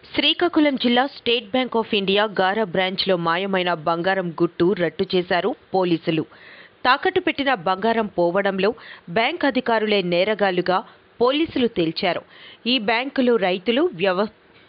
శ్రీకాకుళం జిల్లా state bank of India గారా బ్రాంచ్లో మాయమైన బంగారం గుట్టు రట్టు చేశారు పోలీసులు తాకట్టు పెట్టిన బంగారం పోవడంలో బ్యాంక్ అధికారులే నేరగాళ్లుగా పోలీసులు తేల్చారు ఈ బ్యాంకులో రైతులు వ్యవ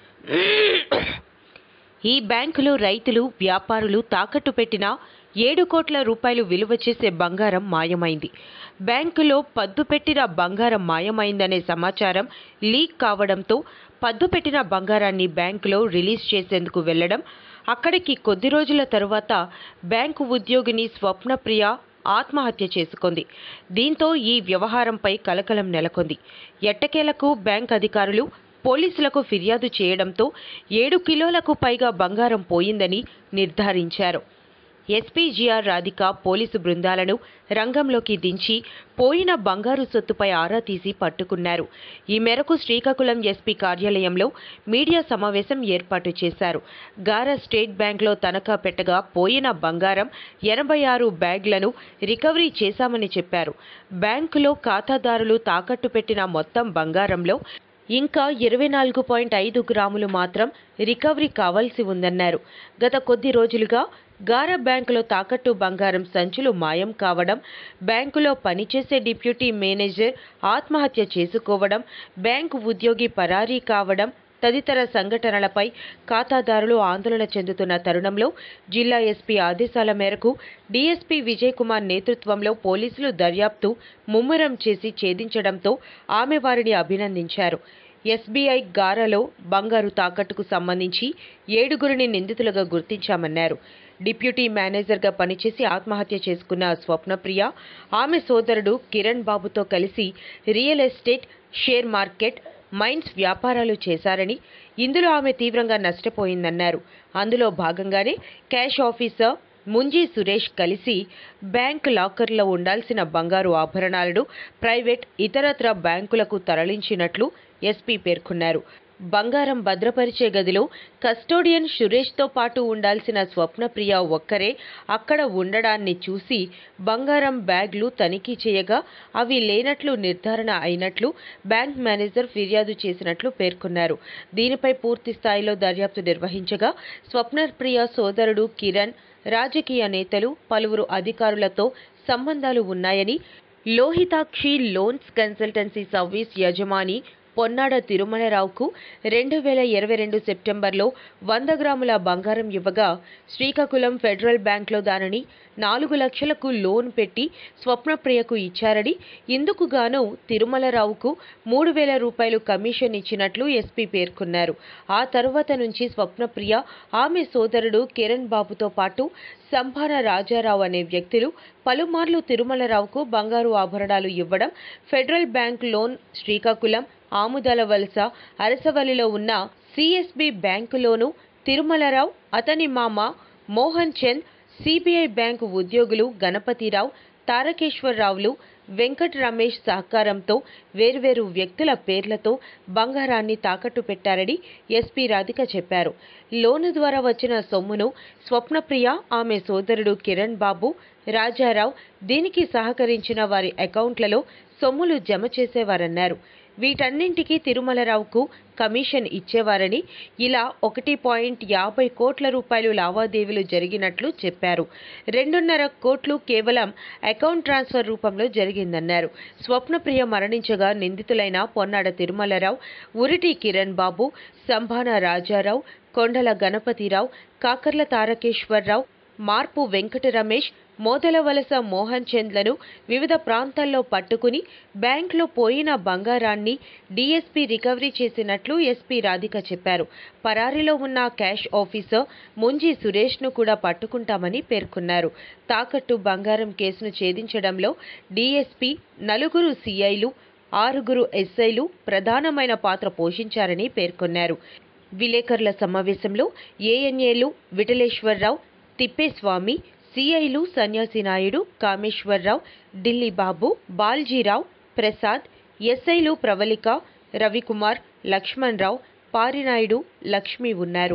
ఈ బ్యాంకులో రైతులు వ్యాపారులు తాకట్టు పెట్టిన ఏడు కోట్ల రూపాయలు విలువ చేసే బంగారం మాయమైంది బ్యాంకులో పద్దు పెట్టిన బంగారం మాయమైందనే సమాచారం లీక్ కావడంతో పద్దు పెట్టిన బంగారాన్ని బ్యాంకులో రిలీజ్ చేసేందుకు వెళ్లడం అక్కడికి కొద్ది రోజుల తరువాత బ్యాంకు ఉద్యోగిని స్వప్నప్రియ ఆత్మహత్య చేసుకుంది దీంతో ఈ వ్యవహారంపై కలకలం నెలకొంది ఎట్టకేలకు బ్యాంక్ అధికారులు పోలీసులకు ఫిర్యాదు చేయడంతో ఏడు కిలోలకు పైగా బంగారం పోయిందని నిర్ధారించారు ఎస్పీజీఆర్ రాధిక పోలీసు బృందాలను రంగంలోకి దించి పోయిన బంగారు సొత్తుపై ఆరా తీసి పట్టుకున్నారు ఈ మేరకు శ్రీకాకుళం ఎస్పీ కార్యాలయంలో మీడియా సమావేశం ఏర్పాటు చేశారు గారా స్టేట్ బ్యాంక్లో తనఖా పెట్టగా పోయిన బంగారం ఎనభై ఆరు బ్యాగ్లను రికవరీ చేశామని చెప్పారు బ్యాంకులో ఖాతాదారులు తాకట్టు పెట్టిన మొత్తం బంగారంలో ఇంకా ఇరవై నాలుగు పాయింట్ ఐదు గ్రాములు మాత్రం రికవరీ కావాల్సి ఉందన్నారు గత కొద్ది రోజులుగా గారా బ్యాంకులో తాకట్టు బంగారం సంచులు మాయం కావడం బ్యాంకులో పనిచేసే డిప్యూటీ మేనేజర్ ఆత్మహత్య చేసుకోవడం బ్యాంకు ఉద్యోగి పరారీ కావడం తదితర సంఘటనలపై ఖాతాదారులు ఆందోళన చెందుతున్న తరుణంలో జిల్లా ఎస్పీ ఆదేశాల మేరకు డీఎస్పీ విజయ్ కుమార్ నేతృత్వంలో పోలీసులు దర్యాప్తు ముమ్మరం చేసి ఛేదించడంతో ఆమె వారిని అభినందించారు ఎస్బీఐ గారాలో బంగారు తాకట్టుకు సంబంధించి ఏడుగురిని నిందితులుగా గుర్తించామన్నారు డిప్యూటీ మేనేజర్గా పనిచేసి ఆత్మహత్య చేసుకున్న స్వప్నప్రియ ఆమె సోదరుడు కిరణ్ బాబుతో కలిసి real estate share market mines వ్యాపారాలు చేశారని ఇందులో ఆమె తీవ్రంగా నష్టపోయిందన్నారు అందులో భాగంగానే క్యాష్ ఆఫీసర్ ముంజీ సురేష్ కలిసి బ్యాంక్ లాకర్లో ఉండాల్సిన బంగారు ఆభరణాలను ప్రైవేట్ ఇతరత్ర బ్యాంకులకు తరలించినట్లు ఎస్పీ పేర్కొన్నారు బంగారం భద్రపరిచే గదిలో కస్టోడియన్ సురేష్తో పాటు ఉండాల్సిన స్వప్నప్రియ ఒక్కరే అక్కడ ఉండడాన్ని చూసి బంగారం బ్యాగ్లు తనిఖీ చేయగా అవి లేనట్లు నిర్ధారణ అయినట్లు బ్యాంక్ మేనేజర్ ఫిర్యాదు చేసినట్లు పేర్కొన్నారు దీనిపై పూర్తి స్థాయిలో దర్యాప్తు నిర్వహించగా స్వప్నప్రియ సోదరుడు కిరణ్ రాజకీయ నేతలు పలువురు అధికారులతో సంబంధాలు ఉన్నాయని లోహితాక్షి లోన్స్ కన్సల్టెన్సీ సర్వీస్ యజమాని పొన్నాడ తిరుమలరావుకు రెండు వేల ఇరవై రెండు సెప్టెంబర్లో వంద గ్రాముల బంగారం ఇవ్వగా శ్రీకాకుళం ఫెడరల్ బ్యాంక్లో దానిని నాలుగు లక్షలకు లోన్ పెట్టి స్వప్నప్రియకు ఇచ్చారని ఇందుకు గాను తిరుమలరావుకు మూడు వేల రూపాయలు కమిషన్ ఇచ్చినట్లు ఎస్పీ పేర్కొన్నారు ఆ తరువాత నుంచి స్వప్నప్రియ ఆమె సోదరుడు కిరణ్ బాబుతో పాటు సంభాన రాజారావు అనే వ్యక్తులు పలుమార్లు తిరుమలరావుకు బంగారు ఆభరణాలు ఇవ్వడం federal bank loan Srikakulam Amadalavalasa అరసవల్లిలో ఉన్న సిఎస్బి బ్యాంకులోను తిరుమలరావు అతని మామ మోహన్ చంద్ సిబిఐ బ్యాంకు ఉద్యోగులు గణపతిరావు తారకేశ్వరరావులు వెంకట్ రమేష్ సహకారంతో వేర్వేరు వ్యక్తుల పేర్లతో బంగారాన్ని తాకట్టు పెట్టారని ఎస్పీ రాధిక చెప్పారు లోను ద్వారా వచ్చిన సొమ్మును స్వప్నప్రియ ఆమె సోదరుడు కిరణ్ బాబు రాజారావు దీనికి సహకరించిన వారి అకౌంట్లలో సొమ్ములు జమ చేసేవారన్నారు వీటన్నింటికీ తిరుమలరావుకు కమిషన్ ఇచ్చేవారని ఇలా ఒకటి పాయింట్ యాభై కోట్ల రూపాయలు లావాదేవీలు జరిగినట్లు చెప్పారు రెండున్నర కోట్లు కేవలం అకౌంట్ ట్రాన్స్ఫర్ రూపంలో జరిగిందన్నారు స్వప్నప్రియ మరణించగా నిందితులైన పొన్నాడ తిరుమలరావు ఉరిటి కిరణ్ బాబు సంభాన రాజారావు కొండల గణపతిరావు కాకర్ల తారకేశ్వరరావు మార్పు వెంకట రమేష్ మోదల వలస మోహన్ చంద్లను వివిధ ప్రాంతాల్లో పట్టుకుని బ్యాంక్లో పోయిన బంగారాన్ని డీఎస్పీ రికవరీ చేసినట్లు ఎస్పీ రాధిక చెప్పారు పరారీలో ఉన్న క్యాష్ ఆఫీసర్ ముంజీ సురేష్ను కూడా పట్టుకుంటామని పేర్కొన్నారు తాకట్టు బంగారం కేసును ఛేదించడంలో డీఎస్పీ నలుగురు సీఐలు ఆరుగురు ఎస్ఐలు ప్రధానమైన పాత్ర పోషించారని పేర్కొన్నారు విలేకరుల సమావేశంలో ఏఎన్ఏలు విఠలేశ్వరరావు తిప్పేస్వామి సిఐలు సన్యాసి నాయుడు కామేశ్వరరావు ఢిల్లీ బాబు బాల్జీరావు ప్రసాద్ ఎస్ఐలు ప్రవళిక రవికుమార్ లక్ష్మణరావు పారినాయుడు లక్ష్మి ఉన్నారు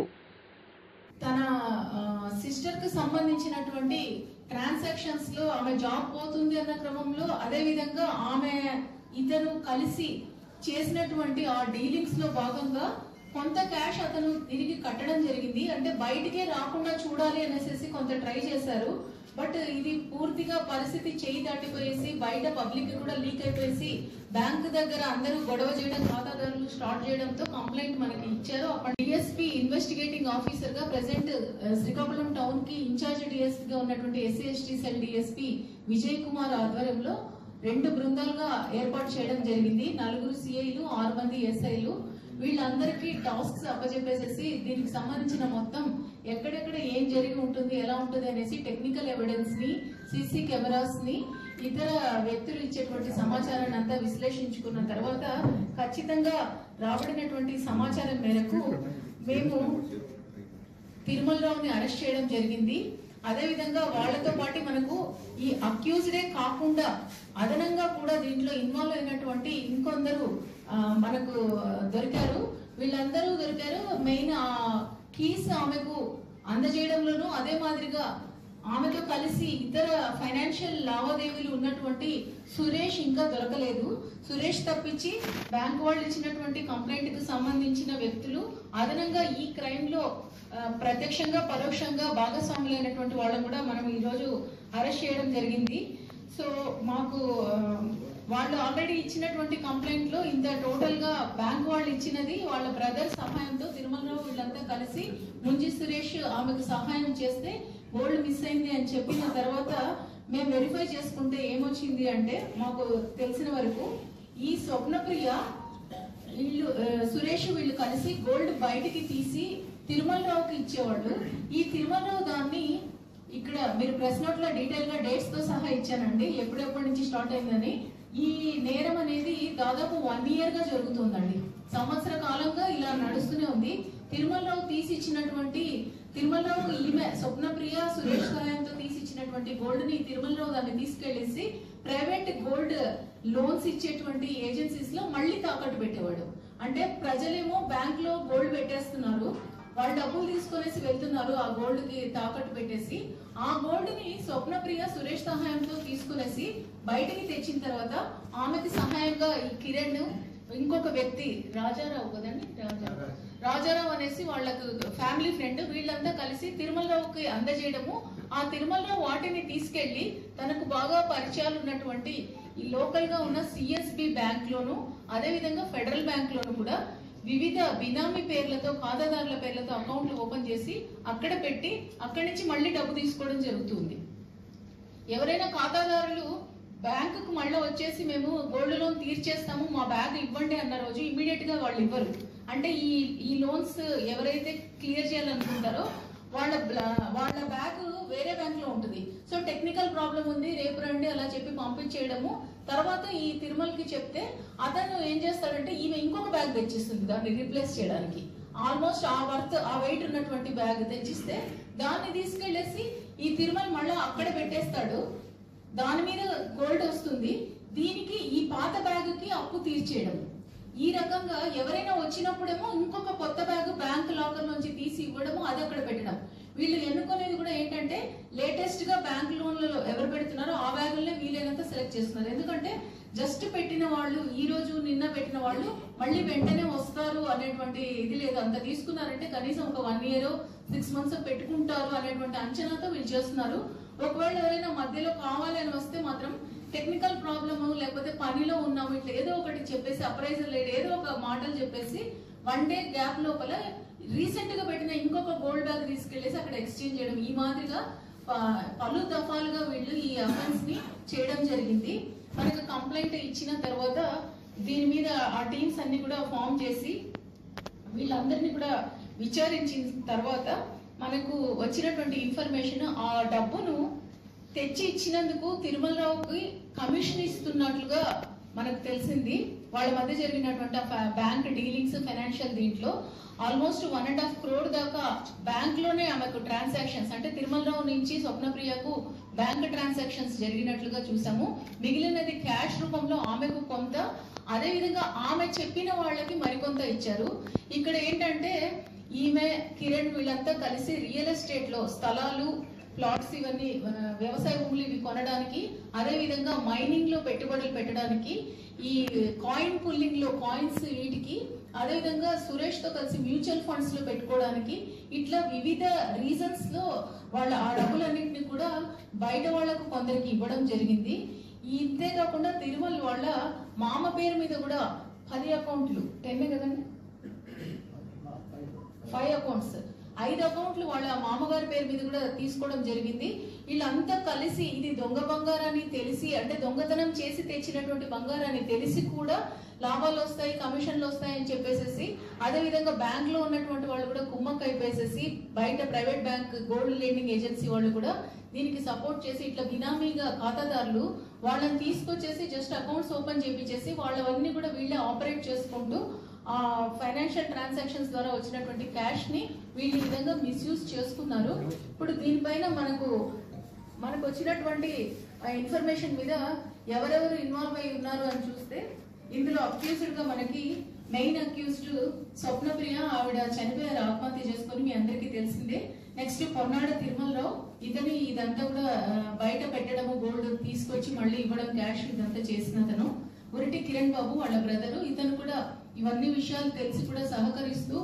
తన సిస్టర్ కి సంబంధించినటువంటి ట్రాన్సాక్షన్స్ లో ఆమె జాబ్ పోతుంది అన్న క్రమంలో అదే విధంగా ఆమె ఇద్దరు కలిసి చేసినటువంటి ఆ డీలింగ్స్ లో భాగంగా కొంత క్యాష్ అతను తిరిగి కట్టడం జరిగింది అంటే బయటికే రాకుండా చూడాలి అనేసి కొంత ట్రై చేశారు బట్ ఇది పూర్తిగా పరిస్థితి చేయి దాటిపోయేసి బయట పబ్లిక్ కూడా లీక్ అయిపోయేసి బ్యాంక్ దగ్గర అందరూ గొడవ చేయడం ఖాతాదారులు స్టార్ట్ చేయడంతో కంప్లైంట్ మనకి ఇచ్చారు అప్పుడు డిఎస్పీ ఇన్వెస్టిగేటింగ్ ఆఫీసర్ గా ప్రెసెంట్ శ్రీకాకుళం టౌన్ కి ఇన్ఛార్జ్ డిఎస్పీ గా ఉన్నటువంటి SC ST cell DSP Vijay Kumar ఆధ్వర్యంలో రెండు బృందాలుగా ఏర్పాటు చేయడం జరిగింది నలుగురు సిఐలు ఆరు మంది ఎస్ఐలు వీళ్ళందరికీ టాస్క్స్ అప్పచెప్పేసేసి దీనికి సంబంధించిన మొత్తం ఎక్కడెక్కడ ఏం జరిగి ఉంటుంది ఎలా ఉంటుంది అనేసి టెక్నికల్ ఎవిడెన్స్ ని సీసీ కెమెరాస్ ని ఇతర వ్యక్తులు ఇచ్చేటువంటి సమాచారాన్ని అంతా విశ్లేషించుకున్న తర్వాత ఖచ్చితంగా రాబడినటువంటి సమాచారం మేరకు మేము తిరుమలరావుని అరెస్ట్ చేయడం జరిగింది అదేవిధంగా వాళ్ళతో పాటు మనకు ఈ అక్యూజ్డే కాకుండా అదనంగా కూడా దీంట్లో ఇన్వాల్వ్ అయినటువంటి ఇంకొందరు ఆ, మనకు దొరికారు వీళ్ళందరూ దొరికారు మెయిన్ ఆ కీస్ ఆమెకు అందజేయడంలోనూ అదే మాదిరిగా ఆమెతో కలిసి ఇతర ఫైనాన్షియల్ లావాదేవీలు ఉన్నటువంటి సురేష్ ఇంకా దొరకలేదు సురేష్ తప్పించి బ్యాంక్ వాళ్ళు ఇచ్చినటువంటి కంప్లైంట్ కు సంబంధించిన వ్యక్తులు అదనంగా ఈ క్రైమ్ లో ఆ, ప్రత్యక్షంగా పరోక్షంగా భాగస్వాములైనటువంటి వాళ్ళని కూడా మనం ఈ రోజు అరెస్ట్ చేయడం జరిగింది సో మాకు ఆ, వాళ్ళు ఆల్రెడీ ఇచ్చినటువంటి కంప్లైంట్ లో ఇంత టోటల్ గా బ్యాంక్ వాళ్ళు ఇచ్చినది వాళ్ళ బ్రదర్ సహాయంతో తిరుమలరావు వీళ్ళంతా కలిసి ముంజి సురేష్ ఆమెకు సహాయం చేస్తే గోల్డ్ మిస్ అయింది అని చెప్పిన తర్వాత మేము వెరిఫై చేసుకుంటే ఏమొచ్చింది అంటే మాకు తెలిసిన వరకు ఈ స్వప్నప్రియ వీళ్ళు ఆ, సురేష్ వీళ్ళు కలిసి గోల్డ్ బయటికి తీసి తిరుమలరావుకి ఇచ్చేవాళ్ళు ఈ తిరుమలరావు దాన్ని ఇక్కడ మీరు ప్రెస్ నోట్ లో డీటెయిల్ గా డేట్స్ తో సహా ఇచ్చానండి ఎప్పుడెప్పటి నుంచి స్టార్ట్ అయిందని ఈ నేరం అనేది దాదాపు వన్ ఇయర్ గా జరుగుతుందండి సంవత్సర కాలంగా ఇలా నడుస్తూనే ఉంది తిరుమలరావు తీసి ఇచ్చినటువంటి తిరుమలరావు ఈమె స్వప్నప్రియ సురేష్ సహాయంతో తీసి ఇచ్చినటువంటి గోల్డ్ ని తిరుమలరావు దాన్ని తీసుకెళ్లేసి ప్రైవేట్ గోల్డ్ లోన్స్ ఇచ్చేటువంటి ఏజెన్సీస్ లో మళ్ళీ తాకట్టు పెట్టేవాడు అంటే ప్రజలేమో బ్యాంక్ లో గోల్డ్ పెట్టేస్తున్నారు వాళ్ళు డబ్బులు తీసుకొనేసి వెళ్తున్నారు ఆ గోల్డ్ కి తాకట్టు పెట్టేసి ఆ గోల్డ్ ని స్వప్నప్రియ సురేష్ సహాయంతో తీసుకునేసి బయటికి తెచ్చిన తర్వాత ఆమెకి సహాయంగా ఈ కిరణ్ ఇంకొక వ్యక్తి రాజారావు కదండి రాజారావు రాజారావు అనేసి వాళ్ళకు ఫ్యామిలీ ఫ్రెండ్ వీళ్ళంతా కలిసి తిరుమలరావుకి అందజేయడము ఆ తిరుమలరావు వాటిని తీసుకెళ్లి తనకు బాగా పరిచయాలు ఉన్నటువంటి ఈ లోకల్ గా ఉన్న సిఎస్బి బ్యాంక్ లోను అదే విధంగా ఫెడరల్ బ్యాంక్ లోను కూడా వివిధ బినామీ పేర్లతో ఖాతాదారుల పేర్లతో అకౌంట్లు ఓపెన్ చేసి అక్కడ పెట్టి అక్కడి నుంచి మళ్ళీ డబ్బు తీసుకోవడం జరుగుతుంది ఎవరైనా ఖాతాదారులు బ్యాంకుకు మళ్ళీ వచ్చేసి మేము గోల్డ్ లోన్ తీర్చేస్తాము మా బ్యాగ్ ఇవ్వండి అన్న రోజు ఇమీడియట్ గా వాళ్ళు ఇవ్వరు అంటే ఈ ఈ లోన్స్ ఎవరైతే క్లియర్ చేయాలనుకుంటారో వాళ్ళ బ్లా- వాళ్ళ బ్యాగ్ వేరే బ్యాంక్ లో ఉంటుంది సో టెక్నికల్ ప్రాబ్లం ఉంది రేపు రండి అలా చెప్పి పంపించేయడము తర్వాత ఈ తిరుమలకి చెప్తే అతను ఏం చేస్తాడంటే ఈమె ఇంకొక బ్యాగ్ తెచ్చిస్తుంది దాన్ని రీప్లేస్ చేయడానికి ఆల్మోస్ట్ ఆ వర్త్ ఆ వెయిట్ ఉన్నటువంటి బ్యాగ్ తెచ్చిస్తే దాన్ని తీసుకెళ్లేసి ఈ తిరుమల మళ్ళీ అక్కడ పెట్టేస్తాడు దాని మీద గోల్డ్ వస్తుంది దీనికి ఈ పాత బ్యాగ్ కి అప్పు తీర్చేయడం ఈ రకంగా ఎవరైనా వచ్చినప్పుడేమో ఇంకొక కొత్త బ్యాగ్ బ్యాంక్ లాకర్ నుంచి తీసి ఇవ్వడము అది అక్కడ పెట్టడం వీళ్ళు ఎన్నుకునేది కూడా ఏంటంటే లేటెస్ట్ గా బ్యాంక్ లోన్లలో ఎవరు పెడుతున్నారో ఆ బ్యాగులనే వీలైనంత సెలెక్ట్ చేస్తున్నారు ఎందుకంటే జస్ట్ పెట్టిన వాళ్ళు ఈ రోజు నిన్న పెట్టిన వాళ్ళు మళ్ళీ వెంటనే వస్తారు అనేటువంటి ఇది లేదు అంత తీసుకున్నారంటే కనీసం ఒక వన్ ఇయర్ సిక్స్ మంత్స్ పెట్టుకుంటారు అనేటువంటి అంచనాతో వీళ్ళు చేస్తున్నారు ఒకవేళ ఎవరైనా మధ్యలో కావాలి అని వస్తే మాత్రం టెక్నికల్ ప్రాబ్లమ్ లేకపోతే పనిలో ఉన్నాము ఇట్లా ఏదో ఒకటి చెప్పేసి అప్రైజర్ లేడు ఏదో ఒక మాటలు చెప్పేసి వన్ డే గ్యాప్ లోపల రీసెంట్ గా పెట్టిన ఇంకొక గోల్డ్ బ్యాగ్ తీసుకెళ్లేసి అక్కడ ఎక్స్చేంజ్ చేయడం ఈ మాదిరిగా ప- పలు దఫాలుగా వీళ్ళు ఈ అఫెన్స్ ని చేయడం జరిగింది మనకు కంప్లైంట్ ఇచ్చిన తర్వాత దీని మీద ఆ టీమ్స్ అన్ని కూడా ఫామ్ చేసి వీళ్ళందరినీ కూడా విచారించిన తర్వాత మనకు వచ్చినటువంటి ఇన్ఫర్మేషన్ ఆ డబ్బును తెచ్చి ఇచ్చినందుకు తిరుమలరావుకి కమిషన్ ఇస్తున్నట్లుగా మనకు తెలిసింది వాళ్ళ మధ్య జరిగినటువంటి ఆ బ్యాంక్ డీలింగ్స్ ఫైనాన్షియల్ దీంట్లో almost one and half crore దాకా బ్యాంక్ లోనే ఆమెకు ట్రాన్సాక్షన్స్ అంటే తిరుమలరావు నుంచి స్వప్నప్రియకు బ్యాంక్ ట్రాన్సాక్షన్స్ జరిగినట్లుగా చూసాము మిగిలినది క్యాష్ రూపంలో ఆమెకు కొంత అదే విధంగా ఆమె చెప్పిన వాళ్ళకి మరికొంత ఇచ్చారు ఇక్కడ ఏంటంటే ఈమె కిరణ్ వీళ్ళంతా కలిసి రియల్ ఎస్టేట్ లో స్థలాలు ప్లాట్స్ ఇవన్నీ ఆ, వ్యవసాయ భూములు ఇవి కొనడానికి అదే విధంగా మైనింగ్ లో పెట్టుబడులు పెట్టడానికి ఈ కాయిన్ పుల్లింగ్ లో కాయిన్స్ వీటికి అదేవిధంగా సురేష్ తో కలిసి మ్యూచువల్ ఫండ్స్ లో పెట్టుకోవడానికి ఇట్లా వివిధ రీజన్స్ లో వాళ్ళ ఆ డబ్బులన్నింటినీ కూడా బయట వాళ్ళకు కొందరికి ఇవ్వడం జరిగింది ఇంతే కాకుండా తిరుమల వాళ్ళ మామ పేరు మీద కూడా పది అకౌంట్లు టెన్ కదండి ఫైవ్ అకౌంట్స్ ఐదు అకౌంట్లు వాళ్ళ మామగారి పేరు మీద కూడా తీసుకోవడం జరిగింది వీళ్ళంతా కలిసి ఇది దొంగ బంగారాన్ని తెలిసి అంటే దొంగతనం చేసి తెచ్చినటువంటి బంగారాన్ని తెలిసి కూడా లాభాలు వస్తాయి కమిషన్లు వస్తాయి అని చెప్పేసి అదే విధంగా బ్యాంక్ లో ఉన్నటువంటి వాళ్ళు కూడా కుమ్మక్క అయిపోయేసేసి బయట private bank gold lending agency వాళ్ళు కూడా దీనికి సపోర్ట్ చేసి ఇట్లా బినామీగా ఖాతాదారులు వాళ్ళని తీసుకొచ్చేసి జస్ట్ అకౌంట్స్ ఓపెన్ చేపించేసి వాళ్ళవన్నీ కూడా వీళ్ళే ఆపరేట్ చేసుకుంటూ ఆ ఫైనాన్షియల్ ట్రాన్సాక్షన్స్ ద్వారా వచ్చినటువంటి క్యాష్ ని వీళ్ళు ఈ విధంగా మిస్యూజ్ చేసుకున్నారు ఇప్పుడు దీనిపైన మనకు మనకు వచ్చినటువంటి ఇన్ఫర్మేషన్ మీద ఎవరెవరు ఇన్వాల్వ్ అయి ఉన్నారు అని చూస్తే ఇందులో అక్యూజ్డ్ గా మనకి మెయిన్ అక్యూజ్డ్ స్వప్నప్రియ ఆవిడ చనిపోయారు ఆత్మహత్య చేసుకొని మీ అందరికీ తెలిసిందే నెక్స్ట్ పొన్నాడ తిరుమలరావు ఇతని ఇదంతా కూడా ఆ, బయట పెట్టడము గోల్డ్ తీసుకొచ్చి మళ్ళీ ఇవ్వడం క్యాష్ ఇదంతా చేసిన అతను ఉరిటి కిరణ్ బాబు వాళ్ళ బ్రదరు ఇతను కూడా ఇవన్నీ విషయాలు తెలిసి కూడా సహకరిస్తూ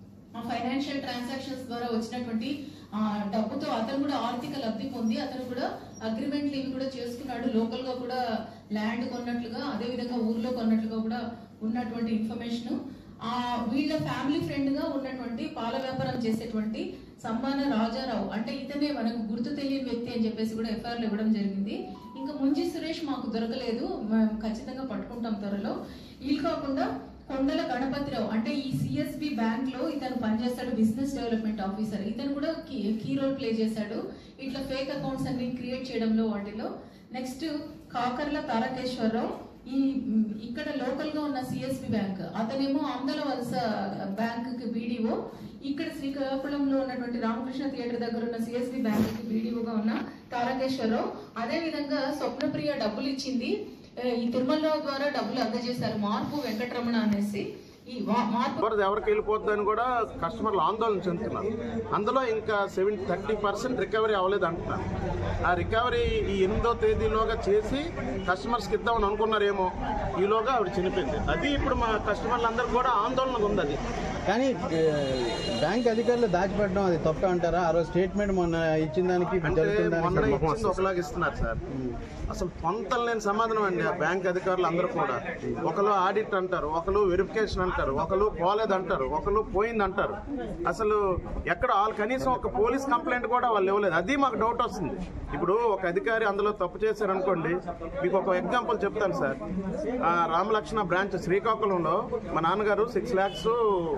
ఆ ఫైనాన్షియల్ ట్రాన్సాక్షన్స్ ద్వారా వచ్చినటువంటి ఆ, డబ్బుతో అతను కూడా ఆర్థిక లబ్ధి పొంది అతను కూడా అగ్రిమెంట్లు ఇవి కూడా చేసుకున్నాడు లోకల్ గా కూడా ల్యాండ్ కొన్నట్లుగా అదే విధంగా ఊర్లో కొన్నట్లుగా కూడా ఉన్నటువంటి ఇన్ఫర్మేషన్ ఆ వీళ్ళ ఫ్యామిలీ ఫ్రెండ్ గా ఉన్నటువంటి పాల వ్యాపారం చేసేటువంటి సంబాన రాజారావు అంటే ఇతనే మనకు గుర్తు తెలియని వ్యక్తి అని చెప్పేసి కూడా ఎఫ్ఐఆర్ ఇవ్వడం జరిగింది ఇంకా ముంజి సురేష్ మాకు దొరకలేదు మేము ఖచ్చితంగా పట్టుకుంటాం త్వరలో వీళ్ళు కాకుండా కొండల గణపతిరావు అంటే ఈ సిఎస్బి బ్యాంక్ లో ఇతను పనిచేస్తాడు బిజినెస్ డెవలప్మెంట్ ఆఫీసర్ ఇతను కూడా కీ రోల్ ప్లే చేశాడు ఇట్లా ఫేక్ అకౌంట్స్ అన్ని క్రియేట్ చేయడంలో వాటిలో నెక్స్ట్ కాకర్ల తారకేశ్వరరావు ఈ మ్, ఇక్కడ లోకల్ గా ఉన్న సిఎస్బి బ్యాంక్ అతనేమో ఆంధ్ర వలస బ్యాంక్ కి బీడీఓ ఇక్కడ శ్రీకాకుళంలో ఉన్నటువంటి రామకృష్ణ థియేటర్ దగ్గర ఉన్న సిఎస్బి బ్యాంక్ కి బీడీఓగా ఉన్న తారకేశ్వరరావు అదే విధంగా స్వప్నప్రియ డబ్బులు ఇచ్చింది ఏ, ఈ తిరుమలరావు ద్వారా డబ్బులు అందజేశారు మార్పు వెంకటరమణ అనేసి ఈ వా- మార్పు ఎవరిది ఎవరికి వెళ్ళిపోతుందని కూడా కస్టమర్లు ఆందోళన చెందుతున్నారు అందులో ఇంకా సెవెన్ థర్టీ పర్సెంట్ రికవరీ అవ్వలేదు అంటున్నారు ఆ రికవరీ ఈ ఎనిమిదో తేదీలోగా చేసి కస్టమర్స్కి ఇద్దామని అనుకున్నారేమో ఈలోగా ఆవిడ చనిపోయింది అది ఇప్పుడు మా కస్టమర్లందరూ కూడా ఆందోళనగా ఉంది అది కానీ ఏ, బ్యాంక్ అధికారులు దాచిపెట్టడం అది తప్ప అంటారా ఆ రోజు స్టేట్మెంట్ మొన్న ఇచ్చిన దానికి అంటే జరుగుతున్న మొన్న దానికి ఇచ్చింది ఒకలాగా ఇస్తున్నారు సార్ అసలు పొంతలు లేని సమాధానం అండి ఆ బ్యాంక్ అధికారులు అందరూ కూడా ఒకరు ఆడిట్ అంటారు ఒకరు వెరిఫికేషన్ అంటారు ఒకరు పోలేదు అంటారు ఒకరు పోయింది అంటారు అసలు ఎక్కడ వాళ్ళు కనీసం ఒక పోలీస్ కంప్లైంట్ కూడా వాళ్ళు ఇవ్వలేదు అది మాకు డౌట్ వస్తుంది ఇప్పుడు ఒక అధికారి అందులో తప్పు చేశారు అనుకోండి మీకు ఒక ఎగ్జాంపుల్ చెప్తాను సార్ ఆ రామలక్ష్మణ బ్రాంచ్ శ్రీకాకుళంలో మా నాన్నగారు సిక్స్ ల్యాక్స్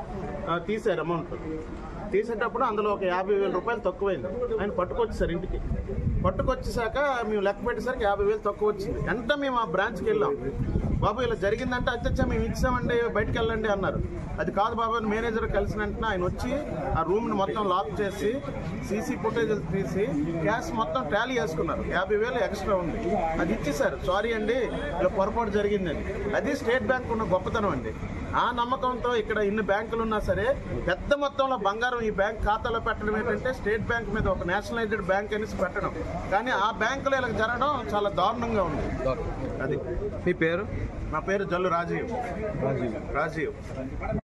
తీశారు అమౌంట్ తీసేటప్పుడు అందులో ఒక యాభై వేల రూపాయలు తక్కువైంది ఆయన పట్టుకొచ్చేసారు ఇంటికి పట్టుకొచ్చేసాక మేము లెక్క పెట్టేసరికి యాభై వేలు తక్కువ వచ్చింది ఎంత మేము ఆ బ్రాంచ్కి వెళ్ళాం బాబు ఇలా జరిగిందంటే అత్యచ్చ మేము ఇచ్చామండి బయటకు వెళ్ళండి అన్నారు అది కాదు బాబు అని మేనేజర్ కలిసిన వెంటనే ఆయన వచ్చి ఆ రూమ్ని మొత్తం లాక్ చేసి సీసీ ఫుటేజ్ తీసి క్యాష్ మొత్తం టాలీ చేసుకున్నారు యాభై వేలు ఎక్స్ట్రా ఉంది అది ఇచ్చేసారు సారీ అండి ఇలా పొరపాటు జరిగిందని అది స్టేట్ బ్యాంక్ ఉన్న గొప్పతనం అండి ఆ నమ్మకంతో ఇక్కడ ఇన్ని బ్యాంకులు ఉన్నా సరే పెద్ద మొత్తంలో బంగారం ఈ బ్యాంక్ ఖాతాలో పెట్టడం ఏంటంటే స్టేట్ బ్యాంక్ మీద ఒక నేషనలైజ్డ్ బ్యాంక్ అనేసి పెట్టడం కానీ ఆ బ్యాంకులో ఇలా జరగడం చాలా దారుణంగా ఉంది అది మీ పేరు నా పేరు జల్లు రాజీవ్ రాజీవ్